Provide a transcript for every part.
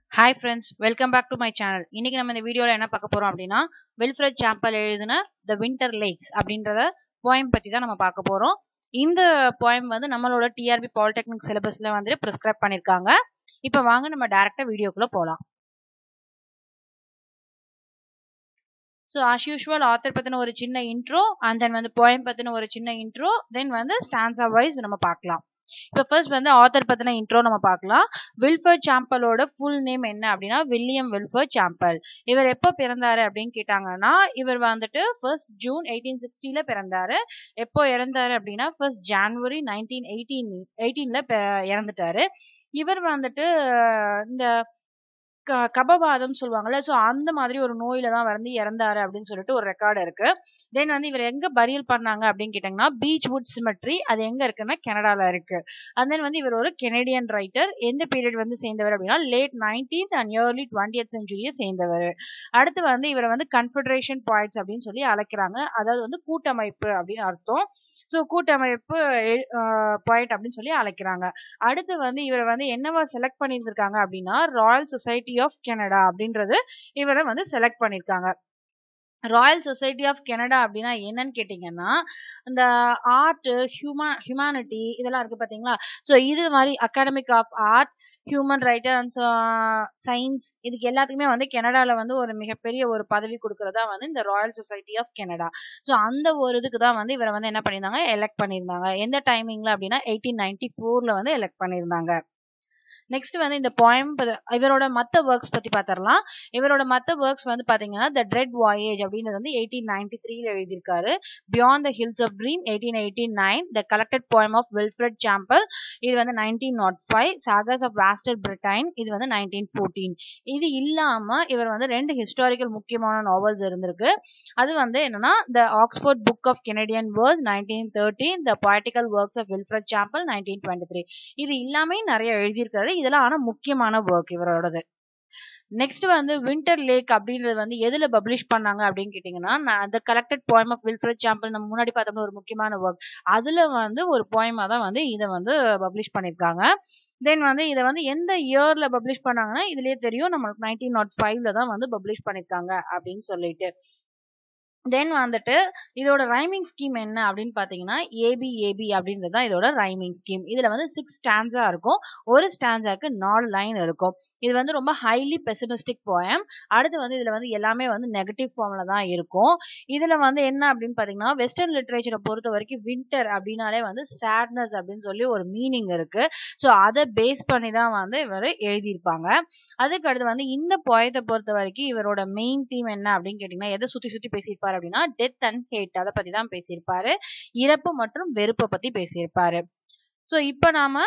hi friends welcome back to my channel இன்னைக்கு நம்ம இந்த வீடியோவில் என்ன பார்க்க போறோம் அப்படின்னா வில்ஃப்ரெட் சாம்பல் எழுதின த வின்டர் லேக்ஸ் அப்படின்றத போயம் பற்றி தான் நம்ம பார்க்க போறோம் இந்த போயம் வந்து நம்மளோட டிஆர்பி பாலிடெக்னிக் சிலபஸ்ல வந்துட்டு ப்ரிஸ்கிரைப் பண்ணியிருக்காங்க இப்போ வாங்க நம்ம டேரக்டா வீடியோக்குள்ள போகலாம் ஸோ ஆஸ் யூஷுவல் ஆத்தர் பற்றின ஒரு சின்ன இன்ட்ரோ அண்ட் தென் வந்து போயம் பற்றின ஒரு சின்ன இன்ட்ரோ தென் வந்து ஸ்டான்ஸா வைஸ் நம்ம பார்க்கலாம் இப்போ ஃபர்ஸ்ட் வந்து ஆத்தர் பற்றின இன்ட்ரோ நம்ம பார்க்கலாம் வில்ஃபர் சாம்பலோட ஃபுல் நேம் என்ன அப்படின்னா வில்லியம் வில்ஃபர் சாம்பல் இவர் எப்போ பிறந்தாரு அப்படின்னு கேட்டாங்கன்னா இவர் வந்துட்டு ஃபர்ஸ்ட் ஜூன் எயிட்டீன் சிக்ஸ்டியில் பிறந்தாரு எப்போ இறந்தாரு அப்படின்னா ஃபர்ஸ்ட் ஜான்வரி நைன்டீன் எயிட்டீன் எயிட்டீனில் இறந்துட்டாரு இவர் வந்துட்டு இந்த கபவாதம் சொல்லுவாங்கல்ல ஸோ அந்த மாதிரி ஒரு நோயில தான் வந்து இறந்தாரு அப்படின்னு சொல்லிட்டு ஒரு ரெக்கார்டு இருக்கு தென் வந்து இவர் எங்க பரியல் பண்ணாங்க அப்படின்னு கேட்டாங்கன்னா பீச் வுட் சிமெட்ரி அது எங்க இருக்குன்னா கனடால இருக்கு அண்ட் தென் வந்து இவர் ஒரு கெனடியன் ரைட்டர் எந்த பீரியட் வந்து சேர்ந்தவர் அப்படின்னா late nineteenth and early twentieth செஞ்சுரியை சேர்ந்தவர் அடுத்து வந்து இவரை வந்து கன்ஃபெடரேஷன் பாயிண்ட்ஸ் அப்படின்னு சொல்லி அழைக்கிறாங்க அதாவது வந்து கூட்டமைப்பு அப்படின்னு அர்த்தம் ஸோ கூட்டமைப்பு பாயிண்ட் அப்படின்னு சொல்லி அழைக்கிறாங்க அடுத்து வந்து இவரை வந்து என்னவா செலக்ட் பண்ணியிருந்திருக்காங்க அப்படின்னா ராயல் சொசைட்டி ஆஃப் கனடா அப்படின்றது இவரை வந்து செலக்ட் பண்ணியிருக்காங்க ராயல் சொசைட்டி ஆஃப் கனடா அப்படின்னா என்னன்னு கேட்டிங்கன்னா இந்த ஆர்ட் ஹியூமா ஹியூமானிட்டி இதெல்லாம் இருக்கு பார்த்தீங்களா ஸோ இது மாதிரி academic of art human writer and science இதுக்கு எல்லாத்துக்குமே வந்து கனடாவில் வந்து ஒரு மிகப்பெரிய ஒரு பதவி கொடுக்கறதா வந்து இந்த royal society of Canada so அந்த ஒரு இதுக்கு தான் வந்து இவரை வந்து என்ன பண்ணியிருந்தாங்க எலெக்ட் பண்ணியிருந்தாங்க எந்த டைமிங்ல அப்படின்னா எயிட்டீன் நைன்டி ஃபோரில் வந்து எலெக்ட் பண்ணியிருந்தாங்க நெக்ஸ்ட் வந்து இந்த போயம் இவரோட மற்ற ஒர்க்ஸ் பத்தி பார்த்துடலாம் இவரோட மற்ற ஒர்க்ஸ் வந்து பாத்தீங்கன்னா த ட்ரெட் வாயேஜ் அப்படின்றது வந்து எயிட்டீன் நைன்டி த்ரீல எழுதியிருக்காரு beyond the hills of dream eighteen eighty nine the collected poem of Wilfred Campbell இது வந்து nineteen naught five sagas of vaster Britain இது வந்து நைன்டீன் ஃபோர்டீன் இது இல்லாம இவர் வந்து ரெண்டு ஹிஸ்டாரிக்கல் முக்கியமான நாவல்ஸ் இருந்திருக்கு அது வந்து என்னன்னா the Oxford book of Canadian world nineteen thirteen the political works of Wilfred Campbell nineteen twenty three இது இல்லாமே நிறைய எழுதியிருக்காரு இதெல்லாம் ஆனா முக்கியமான ஒர்க் இவரோடது நெக்ஸ்ட் வந்து வின்டர் லேக் அப்படின்றது வந்து எதுல பப்ளிஷ் பண்ணாங்க அப்படின்னு கேட்டீங்கன்னா அந்த collected poem of Wilfred Campbell நம்ம முன்னாடி பார்த்தோம்னா ஒரு முக்கியமான ஒர்க் அதுல வந்து ஒரு போயமா தான் வந்து இதை வந்து பப்ளிஷ் பண்ணியிருக்காங்க தென் வந்து இதை வந்து எந்த இயர்ல பப்ளிஷ் பண்ணாங்கன்னா இதுலயே தெரியும் நம்மளுக்கு நைன்டீன் நாட் ஃபைவ்ல தான் வந்து பப்ளிஷ் பண்ணிருக்காங்க அப்படின்னு சொல்லிட்டு தென் வந்துட்டு இதோட ரைமிங் ஸ்கீம் என்ன அப்படின்னு பார்த்தீங்கன்னா ஏபி ஏபி அப்படின்றது தான் இதோட ரைமிங் ஸ்கீம் இதில் வந்து சிக்ஸ் ஸ்டான்ஸா இருக்கும் ஒரு ஸ்டான்ஸாக்கு நாலு லைன் இருக்கும் இது வந்து ரொம்ப ஹைலி பெசிமிஸ்டிக் போயம் அடுத்து வந்து இதில் வந்து எல்லாமே வந்து நெகட்டிவ் ஃபார்ம்ல தான் இருக்கும் இதில் வந்து என்ன அப்படின்னு பார்த்தீங்கன்னா வெஸ்டர்ன் லிட்ரேச்சரை பொறுத்த வரைக்கும் வின்டர் அப்படின்னாலே வந்து சேட்னஸ் அப்படின்னு சொல்லி ஒரு மீனிங் இருக்கு ஸோ அதை பேஸ் பண்ணி தான் வந்து இவர் எழுதியிருப்பாங்க அதுக்கு அடுத்து வந்து இந்த போயத்தை பொறுத்த வரைக்கும் இவரோட மெயின் தீம் என்ன அப்படின்னு கேட்டிங்கன்னா எதை சுற்றி சுற்றி பேசியிருப்பாரு அப்படின்னா டெத் அண்ட் ஹேட் அதை பற்றி தான் பேசியிருப்பாரு இறப்பு மற்றும் வெறுப்பை பற்றி பேசியிருப்பாரு ஸோ இப்போ நாம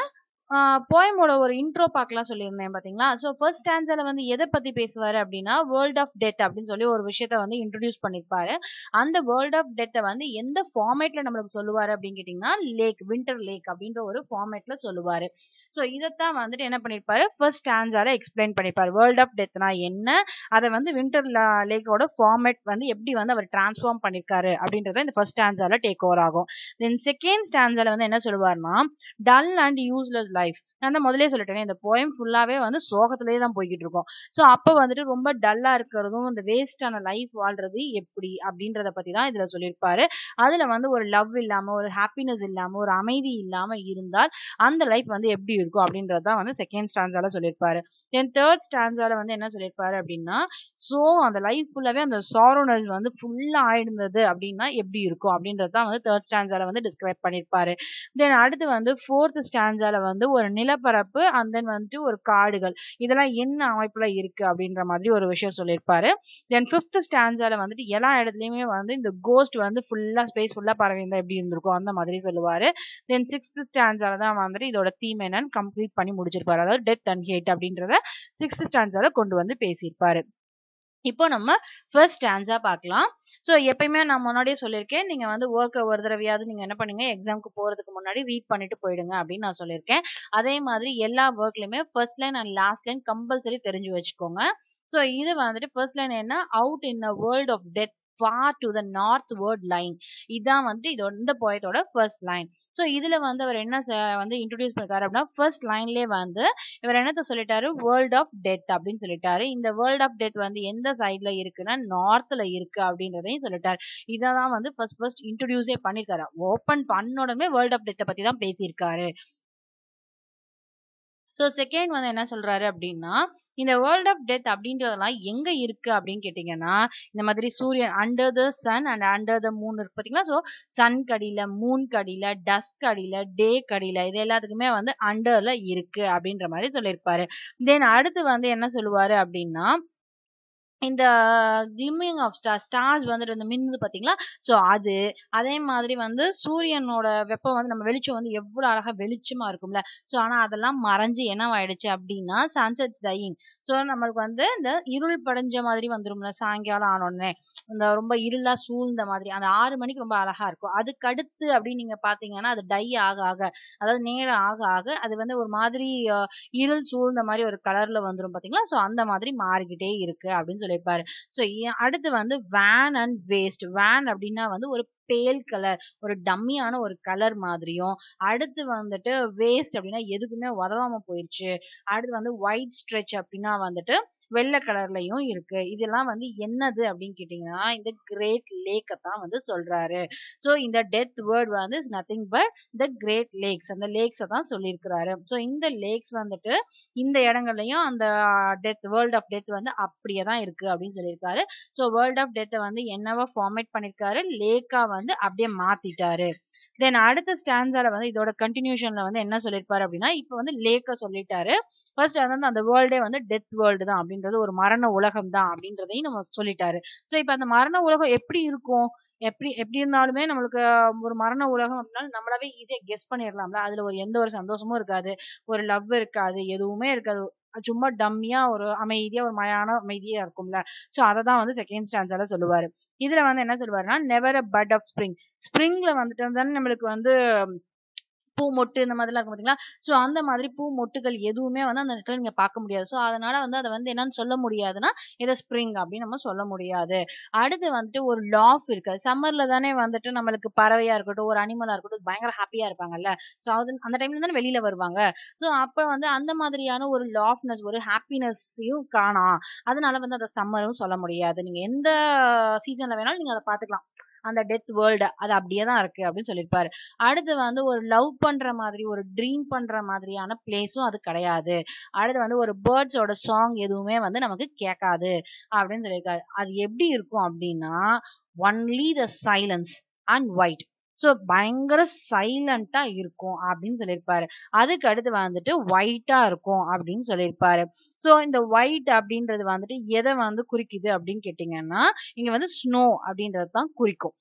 போயமோட ஒரு இன்ட்ரோ பார்க்கலாம் சொல்லியிருந்தேன் பார்த்தீங்களா ஸோ ஃபர்ஸ்ட் ஸ்டான்ஸில் வந்து எதை பற்றி பேசுவார் அப்படின்னா வேர்ல்ட் ஆஃப் டெத் அப்படின்னு சொல்லி ஒரு விஷயத்த வந்து இன்ட்ரடியூஸ் பண்ணியிருப்பாரு அந்த வேர்ல்ட் ஆஃப் டெத்தை வந்து எந்த ஃபார்மேட்டில் நம்மளுக்கு சொல்லுவார் அப்படின்னு கேட்டிங்கன்னா லேக் வின்டர் லேக் அப்படின்ற ஒரு ஃபார்மேட்டில் சொல்லுவார் ஸோ இதைத்தான் வந்துட்டு என்ன பண்ணியிருப்பாரு ஃபர்ஸ்ட் ஸ்டான்ஸால எக்ஸ்பிளைன் பண்ணியிருப்பாரு வேர்ல்ட் ஆஃப் டெத்னா என்ன அதை வந்து வின்டர் லேக்கோட ஃபார்மேட் வந்து எப்படி வந்து அவர் டிரான்ஸ்ஃபார்ம் பண்ணியிருக்காரு அப்படின்றத இந்த ஃபர்ஸ்ட் ஸ்டான்ஸால டேக் ஓவர் ஆகும் தென் செகண்ட் ஸ்டான்ஸால வந்து என்ன சொல்லுவார்னா டல் அண்ட் யூஸ்லெஸ் லைஃப் நான் தான் முதலே சொல்லிட்டேன் இந்த போயம் ஃபுல்லாவே வந்து சோகத்திலே தான் போய்கிட்டு இருக்கோம் ஸோ அப்போ வந்துட்டு ரொம்ப டல்லா இருக்கிறதும் இந்த வேஸ்டான லைஃப் வாழ்றது எப்படி அப்படின்றத பத்தி தான் இதுல சொல்லியிருப்பாரு அதுல வந்து ஒரு லவ் இல்லாம ஒரு ஹாப்பினஸ் இல்லாம ஒரு அமைதி இல்லாம இருந்தால் அந்த லைஃப் வந்து எப்படி இருக்கும் அப்படின்றது தான் வந்து செகண்ட் ஸ்டான்ஸால சொல்லியிருப்பாரு தென் தேர்ட் ஸ்டான்ஸால வந்து என்ன சொல்லியிருப்பாரு அப்படின்னா ஸோ அந்த லைஃப் ஃபுல்லாவே அந்த சாரோனஸ் வந்து ஃபுல்லா ஆயிடுந்தது அப்படின்னா எப்படி இருக்கும் அப்படின்றது தான் வந்து தேர்ட் ஸ்டான்ஸால வந்து டிஸ்கிரைப் பண்ணியிருப்பாரு தென் அடுத்து வந்து ஃபோர்த் ஸ்டான்ஸால வந்து ஒரு நிலப்பரப்பு அண்ட் தென் வந்துட்டு ஒரு காடுகள் இதெல்லாம் என்ன அமைப்புல இருக்கு அப்படின்ற மாதிரி ஒரு விஷயம் சொல்லியிருப்பாரு தென் ஃபிஃப்த் ஸ்டான்ஸால வந்துட்டு எல்லா இடத்துலயுமே வந்து இந்த கோஸ்ட் வந்து ஃபுல்லா ஸ்பேஸ் ஃபுல்லா பரவி இருந்தா எப்படி இருந்திருக்கும் அந்த மாதிரி சொல்லுவாரு தென் சிக்ஸ்த் ஸ்டான்ஸால தான் வந்துட்டு இதோட தீம் என்னன்னு கம்ப்ளீட் பண்ணி முடிச்சிருப்பாரு அதாவது டெத் அண்ட் ஹேட் அப்படின்றத சிக்ஸ்த் ஸ்டான்ஸால கொண்டு வந்து பேசியிருப்பாரு இப்போ நம்ம ஃபர்ஸ்ட் ஸ்டான்ஸா பார்க்கலாம் ஸோ எப்பயுமே நான் முன்னாடியே சொல்லியிருக்கேன் நீங்கள் வந்து ஒர்க்கை ஒரு தடவையாவது நீங்கள் என்ன பண்ணுங்க எக்ஸாமுக்கு போகிறதுக்கு முன்னாடி ரீட் பண்ணிட்டு போயிடுங்க அப்படின்னு நான் சொல்லியிருக்கேன் அதே மாதிரி எல்லா ஒர்க்லையுமே first line and last line compulsory தெரிஞ்சு வச்சுக்கோங்க ஸோ இது வந்துட்டு ஃபர்ஸ்ட் லைன் என்ன out in a world of death far to the northward line இதான் வந்து இதோட இந்த போயத்தோட ஃபர்ஸ்ட் லைன் ஸோ இதுல வந்து அவர் என்ன ச- வந்து இன்ட்ரடியூஸ் பண்ணிருக்காரு அப்படின்னா ஃபர்ஸ்ட் லைன்லேயே வந்து இவர் என்னத்த சொல்லிட்டாரு வேர்ல்ட் ஆஃப் டெத் அப்படின்னு சொல்லிட்டாரு இந்த வேர்ல்ட் ஆஃப் டெத் வந்து எந்த சைட்ல இருக்குன்னா நார்த்ல இருக்கு அப்படின்றதையும் சொல்லிட்டாரு இதை தான் வந்து ஃபர்ஸ்ட் ஃபர்ஸ்ட் இன்ட்ரடியூஸே பண்ணிருக்காரு ஓப்பன் பண்ண உடனே வேர்ல்ட் ஆஃப் டெத்தை பத்தி தான் பேசியிருக்காரு ஸோ செகண்ட் வந்து என்ன சொல்றாரு அப்படின்னா இந்த வேர்ல்ட் ஆஃப் டெத் அப்படின்றதெல்லாம் எங்க இருக்கு அப்படின்னு கேட்டீங்கன்னா இந்த மாதிரி சூரியன் under the sun and under the moon இருக்கு பாத்தீங்களா ஸோ சன் கடியில மூன் கடியில டஸ்க் கடியில டே கடியில இது எல்லாத்துக்குமே வந்து அண்டர்ல இருக்கு அப்படின்ற மாதிரி சொல்லியிருப்பாரு தென் அடுத்து வந்து என்ன சொல்லுவாரு அப்படின்னா இந்த கிளிமிங் ஆஃப் ஸ்டார் ஸ்டார்ஸ் வந்துட்டு இந்த மின்னுது பாத்தீங்களா ஸோ அது அதே மாதிரி வந்து சூரியனோட வெப்பம் வந்து நம்ம வெளிச்சம் வந்து எவ்வளவு அழகா வெளிச்சமா இருக்கும்ல ஸோ ஆனா அதெல்லாம் மறைஞ்சு என்னவாயிடுச்சு அப்படின்னா சன்செட் டையிங் ஸோ நம்மளுக்கு வந்து இந்த இருள் படைஞ்ச மாதிரி வந்துரும்ல சாயங்காலம் ஆன உடனே இந்த ரொம்ப இருளா சூழ்ந்த மாதிரி அந்த ஆறு மணிக்கு ரொம்ப அழகா இருக்கும் அதுக்கு அடுத்து அப்படின்னு நீங்க பாத்தீங்கன்னா அது டை ஆக ஆக அதாவது நேரம் ஆக ஆக அது வந்து ஒரு மாதிரி அஹ், இருள் சூழ்ந்த மாதிரி ஒரு கலர்ல வந்துரும் பாத்தீங்களா ஸோ அந்த மாதிரி மாறிக்கிட்டே இருக்கு அப்படின்னு சொல்லியிருப்பாரு ஸோ அடுத்து வந்து வேன் அண்ட் வேஸ்ட் வேன் அப்படின்னா வந்து ஒரு பேல் கலர் ஒரு டம்மியான ஒரு கலர் மாதிரியும் அடுத்து வந்துட்டு வேஸ்ட் அப்படின்னா எதுக்குமே உதவாம போயிடுச்சு அடுத்து வந்து ஒயிட் ஸ்ட்ரெச் அப்படின்னா வந்துட்டு வெள்ளை கலர்லயும் இருக்கு இதெல்லாம் வந்து என்னது அப்படின்னு கேட்டீங்கன்னா இந்த கிரேட் லேக்கை தான் வந்து சொல்றாரு ஸோ இந்த டெத் வேர்ட் வந்து is nothing but the great lakes அந்த லேக்ஸை தான் சொல்லியிருக்கிறாரு ஸோ இந்த லேக்ஸ் வந்துட்டு இந்த இடங்கள்லயும் அந்த டெத் வேர்ல்ட் ஆஃப் டெத் வந்து அப்படியே தான் இருக்கு அப்படின்னு சொல்லியிருக்காரு ஸோ வேர்ல்ட் ஆஃப் டெத்தை வந்து என்னவா ஃபார்மேட் பண்ணிருக்காரு லேக்கா வந்து அப்படியே மாத்திட்டாரு தென் அடுத்த ஸ்டான்ஸால வந்து இதோட கண்டினியூஷன்ல வந்து என்ன சொல்லியிருப்பாரு அப்படின்னா இப்போ வந்து லேக்க சொல்லிட்டாரு ஃபர்ஸ்ட் வந்து அந்த வேர்ல்டே வந்து டெத் வேர்ல்டு தான் அப்படின்றது ஒரு மரண உலகம் தான் அப்படின்றதையும் நம்ம சொல்லிட்டாரு ஸோ இப்போ அந்த மரண உலகம் எப்படி இருக்கும் எப்படி எப்படி இருந்தாலுமே நம்மளுக்கு ஒரு மரண உலகம் அப்படின்னா நம்மளாவே ஈஸியா கெஸ் பண்ணிடலாம்ல அதுல ஒரு எந்த ஒரு சந்தோஷமும் இருக்காது ஒரு லவ் இருக்காது எதுவுமே இருக்காது சும்மா டம்மியா ஒரு அமைதியா ஒரு மயான அமைதியா இருக்கும்ல சோ அதை தான் வந்து செகண்ட் ஸ்டான்ஸால சொல்லுவாரு இதுல வந்து என்ன சொல்லுவாருன்னா never a bud of spring ஸ்ப்ரிங்ல வந்துட்டு தானே நம்மளுக்கு வந்து பூ மொட்டு இந்த மாதிரிலாம் இருக்கும் பாத்தீங்களா ஸோ அந்த மாதிரி பூ மொட்டுகள் எதுவுமே வந்து அந்த இடத்துல நீங்க பார்க்க முடியாது ஸோ அதனால வந்து அதை வந்து என்னன்னு சொல்ல முடியாதுன்னா இதை ஸ்ப்ரிங் அப்படின்னு நம்ம சொல்ல முடியாது அடுத்து வந்துட்டு ஒரு லாஃப் இருக்கு சம்மர்ல தானே வந்துட்டு நம்மளுக்கு பறவையா இருக்கட்டும் ஒரு அனிமலா இருக்கட்டும் பயங்கர ஹாப்பியா இருப்பாங்கல்ல ஸோ அது அந்த டைம்ல தானே வெளியில வருவாங்க ஸோ அப்ப வந்து அந்த மாதிரியான ஒரு லாஃப்னஸ் ஒரு ஹாப்பினஸ்ஸையும் காணாம் அதனால வந்து அதை சம்மரும் சொல்ல முடியாது நீங்க எந்த சீசன்ல வேணாலும் நீங்க அதை பாத்துக்கலாம் அந்த டெத் வேர்ல்டு அது அப்படியே தான் இருக்கு அப்படின்னு சொல்லியிருப்பாரு அடுத்து வந்து ஒரு லவ் பண்ற மாதிரி ஒரு ட்ரீம் பண்ற மாதிரியான பிளேஸும் அது கிடையாது அடுத்து வந்து ஒரு பேர்ட்ஸோட சாங் எதுவுமே வந்து நமக்கு கேட்காது அப்படின்னு சொல்லியிருக்காரு அது எப்படி இருக்கும் அப்படின்னா only the silence and white so பயங்கர சைலண்டா இருக்கும் அப்படின்னு சொல்லியிருப்பாரு அதுக்கு அடுத்து வந்துட்டு ஒயிட்டா இருக்கும் அப்படின்னு சொல்லியிருப்பாரு ஸோ இந்த ஒயிட் அப்படின்றது வந்துட்டு எதை வந்து குறிக்குது அப்படின்னு கேட்டிங்கன்னா இங்க வந்து ஸ்னோ அப்படின்றது தான் குறிக்கும்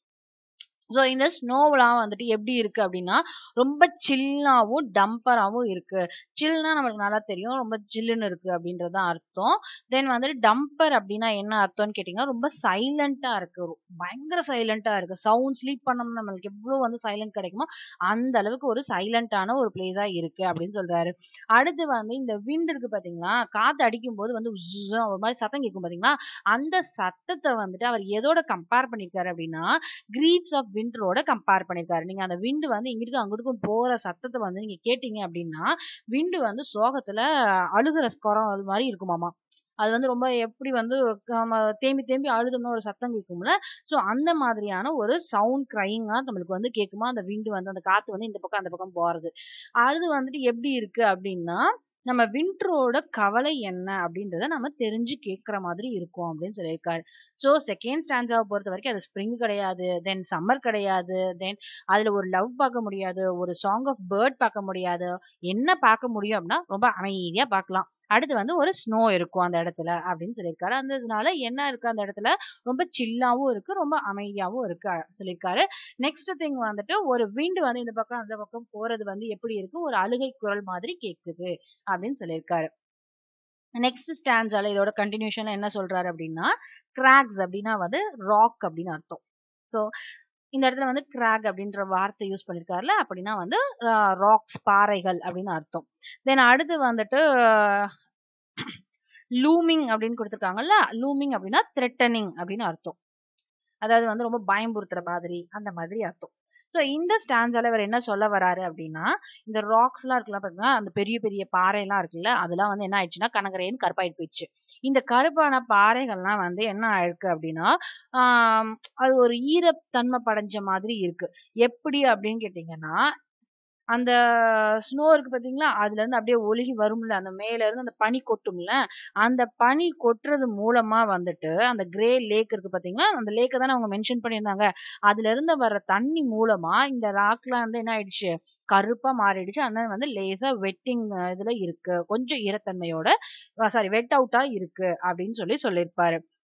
ஸோ இந்த ஸ்னோவெலாம் வந்துட்டு எப்படி இருக்கு அப்படின்னா ரொம்ப சில்லாவும் டம்பராகவும் இருக்கு சில்னா நம்மளுக்கு நல்லா தெரியும் ரொம்ப ஜில்லுன்னு இருக்கு அப்படின்றது தான் அர்த்தம் தென் வந்துட்டு டம்பர் அப்படின்னா என்ன அர்த்தம்னு கேட்டிங்கன்னா ரொம்ப சைலண்டா இருக்கு ரொ- பயங்கர சைலண்டா இருக்கு சவுண்ட் ஸ்லீப் பண்ணோம்னா நம்மளுக்கு எவ்வளவு வந்து சைலண்ட் கிடைக்குமோ அந்த அளவுக்கு ஒரு சைலண்டான ஒரு பிளேஸா இருக்கு அப்படின்னு சொல்றாரு அடுத்து வந்து இந்த விண்ட் இருக்கு பாத்தீங்களா காத்து அடிக்கும் போது வந்து உஸ்ஸுன்னு ஒரு மாதிரி சத்தம் கேட்கும் பாத்தீங்களா அந்த சத்தத்தை வந்துட்டு அவர் எதோட கம்பேர் பண்ணிருக்காரு அப்படின்னா கிரீப்ஸ் ஆஃப் விண்டரோட கம்பேர் பண்ணிருக்காரு நீங்க அந்த விண்டு வந்து இங்கிருக்கும் அங்கிருக்கும் போற சத்தத்தை வந்து நீங்க கேட்டீங்க அப்படின்னா விண்டு வந்து சோகத்துல அழுகிற ஸ்கரம் அது மாதிரி இருக்குமாமா அது வந்து ரொம்ப எப்படி வந்து நம்ம தேம்பி தேம்பி அழுதோம்னா ஒரு சத்தம் கேட்கும்ல ஸோ அந்த மாதிரியான ஒரு சவுண்ட் கிரைங்கா நம்மளுக்கு வந்து கேட்குமா அந்த விண்டு வந்து அந்த காத்து வந்து இந்த பக்கம் அந்த பக்கம் போறது அது வந்துட்டு எப்படி இருக்கு அப்படின்னா நம்ம விண்டரோட கவலை என்ன அப்படின்றத நம்ம தெரிஞ்சு கேட்குற மாதிரி இருக்கும் அப்படின்னு சொல்லியிருக்காரு ஸோ செகண்ட் ஸ்டாண்டாவை பொறுத்த வரைக்கும் அது ஸ்ப்ரிங் கிடையாது தென் சம்மர் கிடையாது தென் அதுல ஒரு லவ் பார்க்க முடியாது ஒரு சாங் ஆஃப் பேர்ட் பார்க்க முடியாது என்ன பார்க்க முடியும் அப்படின்னா ரொம்ப அமைதியா பார்க்கலாம் அடுத்து வந்து ஒரு ஸ்னோ இருக்கும் அந்த இடத்துல அப்படின்னு சொல்லியிருக்காரு அந்த இதனால என்ன இருக்கு அந்த இடத்துல ரொம்ப சில்லாவும் இருக்கு ரொம்ப அமைதியாவும் இருக்கு அ- சொல்லியிருக்காரு நெக்ஸ்ட் திங் வந்துட்டு ஒரு விண்டு வந்து இந்த பக்கம் அந்த பக்கம் போறது வந்து எப்படி இருக்கு ஒரு அழுகை குரல் மாதிரி கேக்குது அப்படின்னு சொல்லியிருக்காரு நெக்ஸ்ட் ஸ்டான்ஸால இதோட கண்டினியூஷன் என்ன சொல்றாரு அப்படின்னா கிராக்ஸ் அப்படின்னா வந்து ராக் அப்படின்னு அர்த்தம் ஸோ இந்த இடத்துல வந்து கிராக் அப்படின்ற வார்த்தை யூஸ் பண்ணிருக்காருல அப்படின்னா வந்து ராக்ஸ் பாறைகள் அப்படின்னு அர்த்தம் தென் அடுத்து வந்துட்டு லூமிங் அப்படின்னு கொடுத்துருக்காங்கல்ல லூமிங் அப்படின்னா த்ரெட்டனிங் அப்படின்னு அர்த்தம் அதாவது வந்து ரொம்ப பயம்புறுத்துற மாதிரி அந்த மாதிரி அர்த்தம் ஸோ இந்த ஸ்டான்ஸால இவர் என்ன சொல்ல வராரு அப்படின்னா இந்த ராக்ஸ்லாம் இருக்குல்ல பார்த்தீங்கன்னா அந்த பெரிய பெரிய பாறைலாம் இருக்குல்ல அதெல்லாம் வந்து என்ன ஆயிடுச்சுன்னா கனகரேன்னு கருப்பாயிட்டு போயிடுச்சு இந்த கருப்பான பாறைகள்லாம் வந்து என்ன ஆயிருக்கு அப்படின்னா ஆஹ் அது ஒரு ஈரத்தன்மை படைஞ்ச மாதிரி இருக்கு எப்படி அப்படின்னு கேட்டிங்கன்னா அந்த ஸ்னோ இருக்கு பாத்தீங்களா அதுல இருந்து அப்படியே ஒழுகி வரும்ல அந்த மேல இருந்து அந்த பனி கொட்டும்ல அந்த பனி கொட்டுறது மூலமா வந்துட்டு அந்த கிரே லேக் இருக்கு பாத்தீங்களா அந்த லேக்கை தானே அவங்க மென்ஷன் பண்ணியிருந்தாங்க அதுல இருந்து வர்ற தண்ணி மூலமா இந்த ராக்லாம் வந்து என்ன ஆயிடுச்சு கருப்பா மாறிடுச்சு அதனால வந்து லேசா வெட்டிங் இதுல இருக்கு கொஞ்சம் ஈரத்தன்மையோட சாரி வெட் அவுட்டா இருக்கு அப்படின்னு சொல்லி சொல்லியிருப்பாரு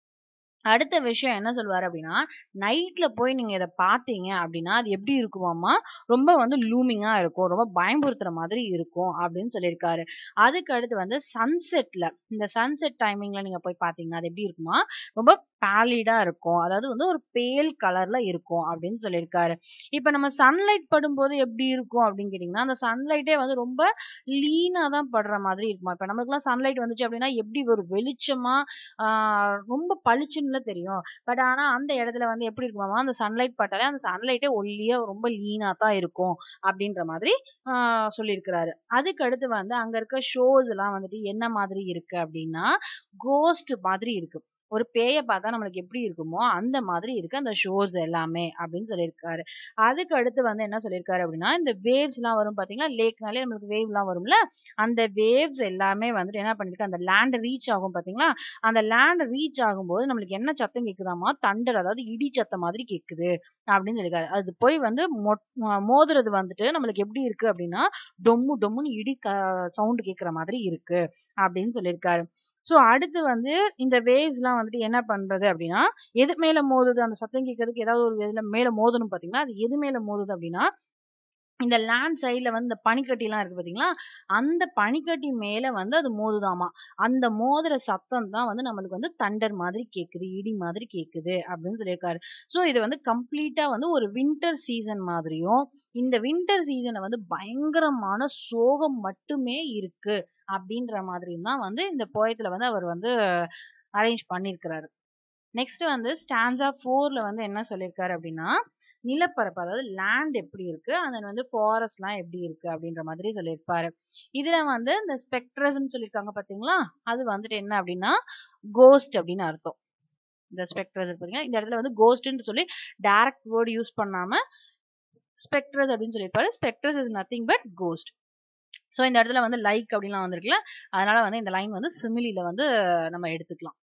அடுத்த விஷயம் என்ன சொல்லுவாரு அப்படின்னா நைட்ல போய் நீங்க இதை பார்த்தீங்க அப்படின்னா அது எப்படி இருக்குமாமா ரொம்ப வந்து லூமிங்கா இருக்கும் ரொம்ப பயம்புறுத்துற மாதிரி இருக்கும் அப்படின்னு சொல்லியிருக்காரு அதுக்கு அடுத்து வந்து சன்செட்ல இந்த சன்செட் டைமிங்ல நீங்க போய் பார்த்தீங்கன்னா அது எப்படி இருக்குமா ரொம்ப பேலிடா இருக்கும் அதாவது வந்து ஒரு பேல் கலர்ல இருக்கும் அப்படின்னு சொல்லியிருக்காரு இப்ப நம்ம சன்லைட் படும்போது எப்படி இருக்கும் அப்படின்னு கேட்டீங்கன்னா அந்த சன்லைட்டே வந்து ரொம்ப லீனா தான் படுற மாதிரி இருக்குமா இப்ப நம்மளுக்குலாம் சன்லைட் வந்துச்சு அப்படின்னா எப்படி ஒரு வெளிச்சமா ஆஹ் ரொம்ப பளிச்சுன்னு தெரியும் பட் ஆனா அந்த இடத்துல வந்து எப்படி இருக்குமாமா அந்த சன்லைட் பட்டாலே அந்த சன்லைட்டே ஒல்லியா ரொம்ப லீனா தான் இருக்கும் அப்படின்ற மாதிரி ஆஹ் சொல்லியிருக்கிறாரு அதுக்கு அடுத்து வந்து அங்க இருக்க ஷோஸ் எல்லாம் வந்துட்டு என்ன மாதிரி இருக்கு அப்படின்னா கோஸ்ட் மாதிரி இருக்கு ஒரு பேயை பார்த்தா நம்மளுக்கு எப்படி இருக்குமோ அந்த மாதிரி இருக்கு அந்த ஷோஸ் எல்லாமே அப்படின்னு சொல்லியிருக்காரு அதுக்கு அடுத்து வந்து என்ன சொல்லியிருக்காரு அப்படின்னா இந்த வேவ்ஸ் எல்லாம் வரும் பாத்தீங்களா லேக்னாலே நம்மளுக்கு வேவ் எல்லாம் வரும்ல அந்த வேவ்ஸ் எல்லாமே வந்துட்டு என்ன பண்ணிருக்கு அந்த லேண்ட் ரீச் ஆகும் பாத்தீங்களா அந்த லேண்ட் ரீச் ஆகும்போது நம்மளுக்கு என்ன சத்தம் கேக்குதாமா தண்டர் அதாவது இடி சத்தம் மாதிரி கேக்குது அப்படின்னு சொல்லியிருக்காரு அது போய் வந்து மோதுறது வந்துட்டு நம்மளுக்கு எப்படி இருக்கு அப்படின்னா டொம்மு டொம்முன்னு இடி சவுண்ட் கேக்குற மாதிரி இருக்கு அப்படின்னு சொல்லியிருக்காரு ஸோ அடுத்து வந்து இந்த வேவ்ஸ்லாம் வந்துட்டு என்ன பண்றது அப்படின்னா எது மேல மோதுது அந்த சத்தம் கேட்கறதுக்கு ஏதாவது ஒரு இதுல மேல மோதணும் பாத்தீங்களா அது எது மேல மோதுது அப்படின்னா இந்த லேண்ட் சைட்ல வந்து இந்த பனிக்கட்டி எல்லாம் இருக்கு பாத்தீங்களா அந்த பனிக்கட்டி மேல வந்து அது மோதுதாமா அந்த மோதுற சத்தம் தான் வந்து நம்மளுக்கு வந்து தண்டர் மாதிரி கேக்குது இடி மாதிரி கேக்குது அப்படின்னு சொல்லியிருக்காரு ஸோ இது வந்து கம்ப்ளீட்டா வந்து ஒரு வின்டர் சீசன் மாதிரியும் இந்த வின்டர் சீசன்ல வந்து பயங்கரமான சோகம் மட்டுமே இருக்கு அப்படின்ற மாதிரி தான் வந்து இந்த போயத்துல வந்து அவர் வந்து அரேஞ்ச் பண்ணியிருக்கிறாரு நெக்ஸ்ட் வந்து ஸ்டான்ஸா ஃபோர்ல வந்து என்ன சொல்லியிருக்காரு அப்படின்னா நிலப்பரப்பு அதாவது லேண்ட் எப்படி இருக்கு அதன் வந்து ஃபாரஸ்ட்லாம் எப்படி இருக்கு அப்படின்ற மாதிரி சொல்லியிருப்பாரு இதுல வந்து இந்த ஸ்பெக்ட்ரஸ்ன்னு சொல்லியிருக்காங்க பாத்தீங்களா அது வந்துட்டு என்ன அப்படின்னா கோஸ்ட் அப்படின்னு அர்த்தம் இந்த ஸ்பெக்ட்ரஸ் பார்த்தீங்கன்னா இந்த இடத்துல வந்து கோஸ்ட்னு சொல்லி டைரக்ட் வேர்டு யூஸ் பண்ணாம ஸ்பெக்ட்ரஸ் அப்படின்னு சொல்லியிருப்பாரு spectres is nothing but ghost so இந்த இடத்துல வந்து லைக் அப்படின்லாம் வந்திருக்குல்ல அதனால வந்து இந்த லைன் வந்து சிமிலில வந்து நம்ம எடுத்துக்கலாம்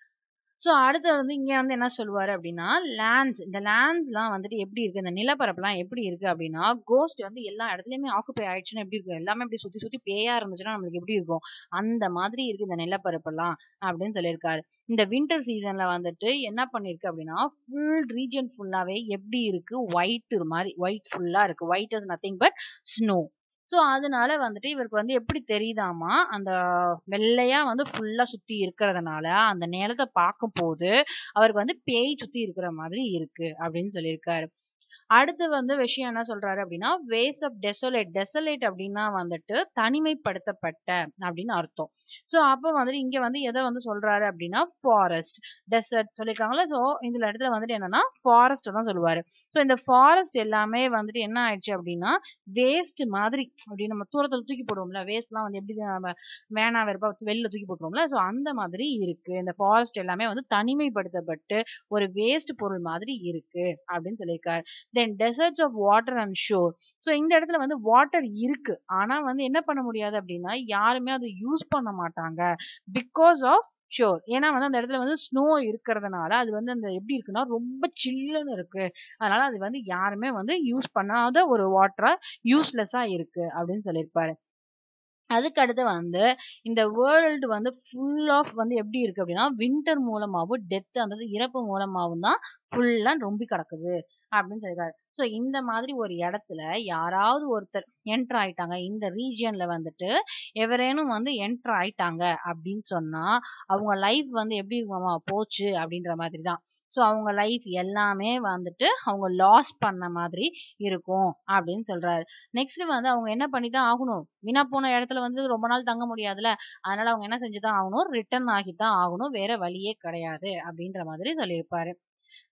ஸோ அடுத்து வந்து இங்க வந்து என்ன சொல்லுவாரு அப்படின்னா லேண்ட்ஸ் இந்த லேண்ட்ஸ்லாம் வந்துட்டு எப்படி இருக்கு இந்த நிலப்பரப்புலாம் எப்படி இருக்கு அப்படின்னா கோஸ்ட் வந்து எல்லா இடத்துலயுமே ஆக்குப்பை ஆயிடுச்சுன்னா எப்படி இருக்கும் எல்லாமே இப்படி சுத்தி சுத்தி பேயா இருந்துச்சுன்னா நம்மளுக்கு எப்படி இருக்கும் அந்த மாதிரி இருக்கு இந்த நிலப்பரப்பெல்லாம் அப்படின்னு சொல்லியிருக்காரு இந்த வின்டர் சீசன்ல வந்துட்டு என்ன பண்ணிருக்கு அப்படின்னா ஃபுல் ரீஜன் ஃபுல்லாவே எப்படி இருக்கு ஒயிட் மாதிரி ஒயிட் ஃபுல்லா இருக்கு white is nothing but snow so அதனால வந்துட்டு இவருக்கு வந்து எப்படி தெரியுதாமா அந்த வெள்ளையா வந்து ஃபுல்லா சுத்தி இருக்கிறதுனால அந்த நிலத்தை பார்க்கும் போது அவருக்கு வந்து பேய் சுத்தி இருக்கிற மாதிரி இருக்கு அப்படின்னு சொல்லியிருக்காரு அடுத்து வந்து விஷயம் என்ன சொல்றாரு அப்படின்னா வேஸ் ஆஃப் டெசோலேட் டெசோலேட் அப்படின்னா வந்துட்டு தனிமைப்படுத்தப்பட்ட அப்படின்னு அர்த்தம் ஸோ அப்போ வந்துட்டு இங்க வந்து எதை வந்து சொல்றாரு அப்படின்னா ஃபாரஸ்ட் டெசர்ட் சொல்லியிருக்காங்களா ஸோ இந்த இடத்துல வந்துட்டு என்னன்னா ஃபாரஸ்ட் தான் சொல்லுவாரு ஸோ இந்த ஃபாரஸ்ட் எல்லாமே வந்துட்டு என்ன ஆயிடுச்சு அப்படின்னா வேஸ்ட் மாதிரி அப்படி நம்ம தூரத்தில் தூக்கி போடுவோம்ல வேஸ்ட்லாம் வந்து எப்படி நம்ம வேணா வெறுப்பா வெளில தூக்கி போட்டுருவோம்ல ஸோ அந்த மாதிரி இருக்கு இந்த ஃபாரஸ்ட் எல்லாமே வந்து தனிமைப்படுத்தப்பட்டு ஒரு வேஸ்ட் பொருள் மாதிரி இருக்கு அப்படின்னு சொல்லியிருக்காரு then deserts of water and shore so இந்த இடத்துல வந்து வாட்டர் இருக்கு ஆனா வந்து என்ன பண்ண முடியாது அப்படின்னா யாருமே அதை யூஸ் பண்ண மாட்டாங்க பிகாஸ் ஆஃப் ஷோர் ஏன்னா வந்து அந்த இடத்துல வந்து ஸ்னோ இருக்கிறதுனால அது வந்து அந்த எப்படி இருக்குன்னா ரொம்ப சில்லுன்னு இருக்கு அதனால அது வந்து யாருமே வந்து யூஸ் பண்ணாத ஒரு வாட்டரா யூஸ்லெஸ்ஸா இருக்கு அப்படின்னு சொல்லியிருப்பாரு அதுக்கு அடுத்து வந்து இந்த வேர்ல்டு வந்து ஃபுல் ஆஃப் வந்து எப்படி இருக்கு அப்படின்னா வின்டர் மூலமாகவும் டெத் அந்த இறப்பு மூலமாகவும் தான் ஃபுல்லா ரொம்ப கிடக்குது அப்படின்னு சொல்லியிருக்காரு ஸோ இந்த மாதிரி ஒரு இடத்துல யாராவது ஒருத்தர் என்டர் ஆயிட்டாங்க இந்த ரீஜியன்ல வந்துட்டு எவரேனும் வந்து என்டர் ஆயிட்டாங்க அப்படின்னு சொன்னா அவங்க லைஃப் வந்து எப்படி இருக்குமாமா போச்சு அப்படின்ற மாதிரி தான் ஸோ அவங்க லைஃப் எல்லாமே வந்துட்டு அவங்க லாஸ் பண்ண மாதிரி இருக்கும் அப்படின்னு சொல்றாரு நெக்ஸ்ட் வந்து அவங்க என்ன பண்ணி தான் ஆகணும் வீணா போன இடத்துல வந்து ரொம்ப நாள் தங்க முடியாதுல்ல அதனால அவங்க என்ன செஞ்சுதான் ஆகணும் ரிட்டர்ன் ஆகித்தான் ஆகணும் வேற வழியே கிடையாது அப்படின்ற மாதிரி சொல்லியிருப்பாரு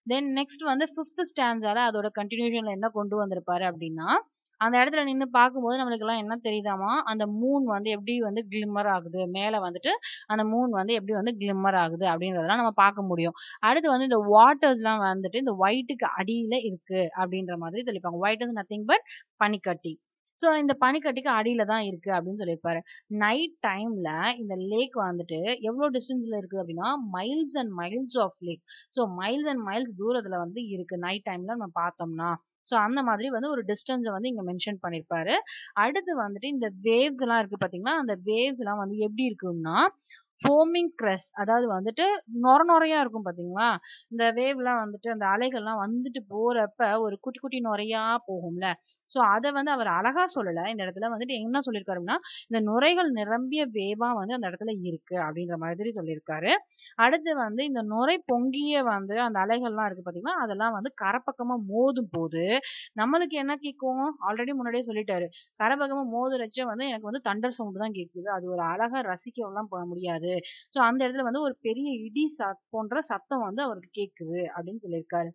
தென் நெக்ஸ்ட் வந்து ஃபிஃப்த் ஸ்டான்ஸால அதோட கண்டினியூஷன்ல என்ன கொண்டு வந்திருப்பாரு அப்படின்னா அந்த இடத்துல நின்று பார்க்கும்போது நம்மளுக்கெல்லாம் என்ன தெரியுதாமா அந்த மூன் வந்து எப்படி வந்து கிளிம்மர் ஆகுது மேலே வந்துட்டு அந்த மூன் வந்து எப்படி வந்து கிளிம்மர் ஆகுது அப்படின்றதெல்லாம் நம்ம பார்க்க முடியும் அடுத்து வந்து இந்த வாட்டர்ஸ்லாம் வந்துட்டு இந்த ஒயிட்டுக்கு அடியில் இருக்கு அப்படின்ற மாதிரி சொல்லியிருப்பாங்க ஒயிட் இஸ் நத்திங் பட் பனிக்கட்டி ஸோ இந்த பனிக்கட்டிக்கு அடியில தான் இருக்கு அப்படின்னு சொல்லியிருப்பாரு நைட் டைம்ல இந்த லேக் வந்துட்டு எவ்வளோ டிஸ்டன்ஸ்ல இருக்கு அப்படின்னா miles and miles of lake so miles and miles தூரத்துல வந்து இருக்கு நைட் டைம்ல நம்ம பார்த்தோம்னா ஸோ அந்த மாதிரி வந்து ஒரு டிஸ்டன்ஸை வந்து இங்க மென்ஷன் பண்ணியிருப்பாரு அடுத்து வந்துட்டு இந்த வேவ்ஸ் எல்லாம் இருக்கு பாத்தீங்களா அந்த வேவ்ஸ் எல்லாம் வந்து எப்படி இருக்கும்னா ஃபோமிங் கிரஸ் அதாவது வந்துட்டு நொர நொறையா இருக்கும் பாத்தீங்களா இந்த வேவ்லாம் வந்துட்டு அந்த அலைகள்லாம் வந்துட்டு போறப்ப ஒரு குட்டி குட்டி நுரையா போகும்ல ஸோ அதை வந்து அவர் அழகா சொல்லல இந்த இடத்துல வந்துட்டு என்ன சொல்லியிருக்காருன்னா இந்த நுரைகள் நிரம்பிய வேவா வந்து அந்த இடத்துல இருக்கு அப்படின்ற மாதிரி சொல்லியிருக்காரு அடுத்து வந்து இந்த நுரை பொங்கிய வந்து அந்த அலைகள்லாம் இருக்கு பாத்தீங்களா அதெல்லாம் வந்து கரப்பக்கமா மோதும் போது நம்மளுக்கு என்ன கேட்கும் ஆல்ரெடி முன்னாடியே சொல்லிட்டாரு கரப்பக்கமா மோதுறச்ச வந்து எனக்கு வந்து தண்டர் சவுண்ட் தான் கேட்குது அது ஒரு அழகா ரசிக்கலாம் போக முடியாது ஸோ அந்த இடத்துல வந்து ஒரு பெரிய இடி சத் போன்ற சத்தம் வந்து அவருக்கு கேட்குது அப்படின்னு சொல்லியிருக்காரு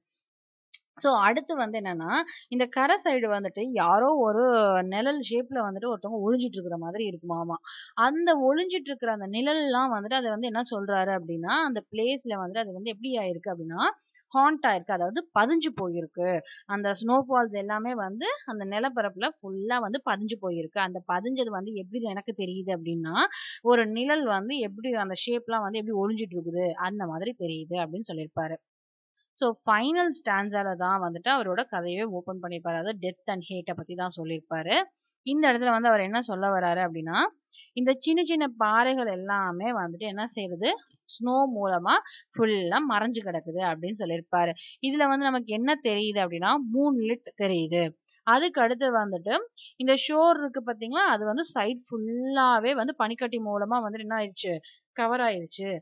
ஸோ அடுத்து வந்து என்னன்னா இந்த கரை சைடு வந்துட்டு யாரோ ஒரு நிழல் ஷேப்ல வந்துட்டு ஒருத்தவங்க ஒளிஞ்சிட்டு இருக்கிற மாதிரி இருக்குமாமா அந்த ஒளிஞ்சிட்டு இருக்கிற அந்த நிழல்லாம் வந்துட்டு அதை வந்து என்ன சொல்றாரு அப்படின்னா அந்த பிளேஸ்ல வந்துட்டு அது வந்து எப்படி ஆயிருக்கு அப்படின்னா ஹாண்ட் ஆயிருக்கு அதாவது பதிஞ்சு போயிருக்கு அந்த ஸ்னோஃபால்ஸ் எல்லாமே வந்து அந்த நிலப்பரப்புல ஃபுல்லா வந்து பதிஞ்சு போயிருக்கு அந்த பதிஞ்சது வந்து எப்படி எனக்கு தெரியுது அப்படின்னா ஒரு நிழல் வந்து எப்படி அந்த ஷேப்லாம் வந்து எப்படி ஒளிஞ்சிட்டு இருக்குது அந்த மாதிரி தெரியுது அப்படின்னு சொல்லியிருப்பாரு ஸோ ஃபைனல் ஸ்டான்ஸால தான் வந்துட்டு அவரோட கதையவே ஓப்பன் பண்ணியிருப்பாரு அதாவது டெத் அண்ட் ஹேட்டை பத்தி தான் சொல்லியிருப்பாரு இந்த இடத்துல வந்து அவர் என்ன சொல்ல வராரு அப்படின்னா இந்த சின்ன சின்ன பாறைகள் எல்லாமே வந்துட்டு என்ன செய்யுது ஸ்னோ மூலமா ஃபுல்லா மறைஞ்சு கிடக்குது அப்படின்னு சொல்லியிருப்பாரு இதுல வந்து நமக்கு என்ன தெரியுது அப்படின்னா மூன் லிட் தெரியுது அதுக்கு அடுத்து வந்துட்டு இந்த ஷோர் இருக்கு பாத்தீங்களா அது வந்து சைட் ஃபுல்லாவே வந்து பனிக்கட்டி மூலமா வந்துட்டு என்ன ஆயிடுச்சு கவர் ஆயிடுச்சு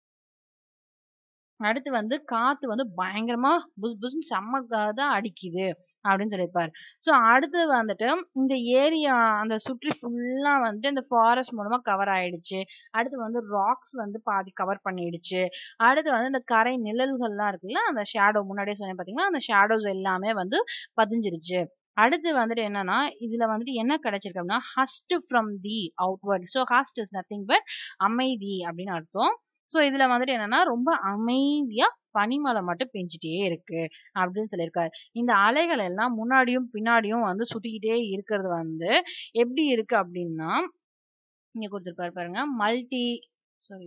அடுத்து வந்து காத்து வந்து பயங்கரமா புஸ் புஸ்ன்னு செம்ம தான் அடிக்குது அப்படின்னு சொல்லியிருப்பாரு ஸோ அடுத்து வந்துட்டு இந்த ஏரியா அந்த சுற்றி ஃபுல்லா வந்துட்டு இந்த ஃபாரஸ்ட் மூலமா கவர் ஆயிடுச்சு அடுத்து வந்து ராக்ஸ் வந்து பாதி கவர் பண்ணிடுச்சு அடுத்து வந்து இந்த கரை நிழல்கள்லாம் இருக்குல்ல அந்த ஷேடோ முன்னாடியே சொன்னேன் பாத்தீங்கன்னா அந்த ஷேடோஸ் எல்லாமே வந்து பதிஞ்சிருச்சு அடுத்து வந்துட்டு என்னன்னா இதுல வந்துட்டு என்ன கிடைச்சிருக்கு அப்படின்னா hushed from the outward so hushed is nothing but அமைதி அப்படின்னு அர்த்தம் ஸோ இதுல வந்துட்டு என்னன்னா ரொம்ப அமைதியா பனிமலை மட்டும் பெஞ்சிட்டே இருக்கு அப்படின்னு சொல்லியிருக்காரு இந்த அலைகள் எல்லாம் முன்னாடியும் பின்னாடியும் வந்து சுத்திக்கிட்டே இருக்கிறது வந்து எப்படி இருக்கு அப்படின்னா இங்க கொடுத்துருப்பாரு பாருங்க மல்டி சாரி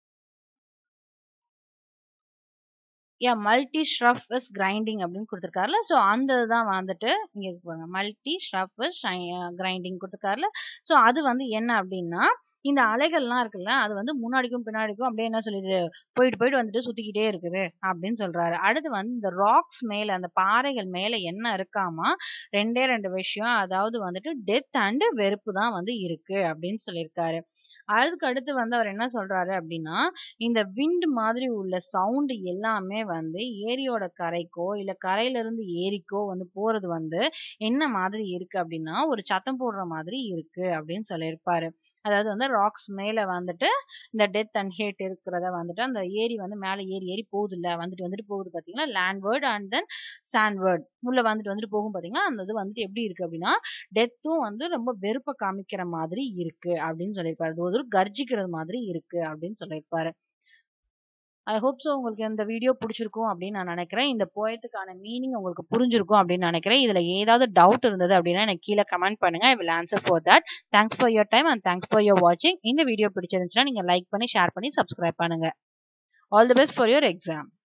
யா மல்டி ஷ்ரஃப் இஸ் கிரைண்டிங் அப்படின்னு கொடுத்துருக்காருல ஸோ அந்த தான் வந்துட்டு இங்க பாருங்க மல்டி ஷ்ரஃப் இஸ் கிரைண்டிங் கொடுத்துருக்காருல ஸோ அது வந்து என்ன அப்படின்னா இந்த அலைகள்லாம் இருக்குல்ல அது வந்து முன்னாடிக்கும் பின்னாடிக்கும் அப்படியே என்ன சொல்லுது போயிட்டு போயிட்டு வந்துட்டு சுத்திக்கிட்டே இருக்குது அப்படின்னு சொல்றாரு அடுத்து வந்து இந்த ராக்ஸ் மேல அந்த பாறைகள் மேல என்ன இருக்காமா ரெண்டே ரெண்டு விஷயம் அதாவது வந்துட்டு டெத் அண்ட் வெறுப்பு தான் வந்து இருக்கு அப்படின்னு சொல்லியிருக்காரு அதுக்கு அடுத்து வந்து அவர் என்ன சொல்றாரு அப்படின்னா இந்த விண்ட் மாதிரி உள்ள சவுண்ட் எல்லாமே வந்து ஏரியோட கரைக்கோ இல்ல கரையில இருந்து ஏரிக்கோ வந்து போறது வந்து என்ன மாதிரி இருக்கு அப்படின்னா ஒரு சத்தம் போடுற மாதிரி இருக்கு அப்படின்னு சொல்லியிருப்பாரு அதாவது வந்து ராக்ஸ் மேல வந்துட்டு இந்த டெத் அண்ட் ஹேட் இருக்கிறத வந்துட்டு அந்த ஏரி வந்து மேல ஏறி ஏறி போகுது இல்ல வந்துட்டு வந்துட்டு போகுது பாத்தீங்களா லேண்ட்வேர்ட் அண்ட் தென் சாண்ட்வேர்ட் உள்ள வந்துட்டு வந்துட்டு போகும் பாத்தீங்களா அந்த இது வந்துட்டு எப்படி இருக்கு அப்படின்னா டெத்தும் வந்து ரொம்ப வெறுப்ப காமிக்கிற மாதிரி இருக்கு அப்படின்னு சொல்லியிருப்பாரு அது ஒரு கர்ஜிக்கிறது மாதிரி இருக்கு அப்படின்னு சொல்லியிருப்பாரு ஐ ஹோப் ஸோ உங்களுக்கு இந்த வீடியோ பிடிச்சிருக்கும் அப்படின்னு நான் நினைக்கிறேன் இந்த போயத்துக்கான மீனிங் உங்களுக்கு புரிஞ்சிருக்கும் அப்படின்னு நினைக்கிறேன் இதுல ஏதாவது டவுட் இருந்தது அப்படின்னா எனக்கு கீழே கமெண்ட் பண்ணுங்க I will answer for that thanks for your time and thanks for your வாட்சிங் இந்த வீடியோ பிடிச்சிருந்துச்சுன்னா நீங்க லைக் பண்ணி ஷேர் பண்ணி சப்ஸ்கிரைப் பண்ணுங்க all the best for your exam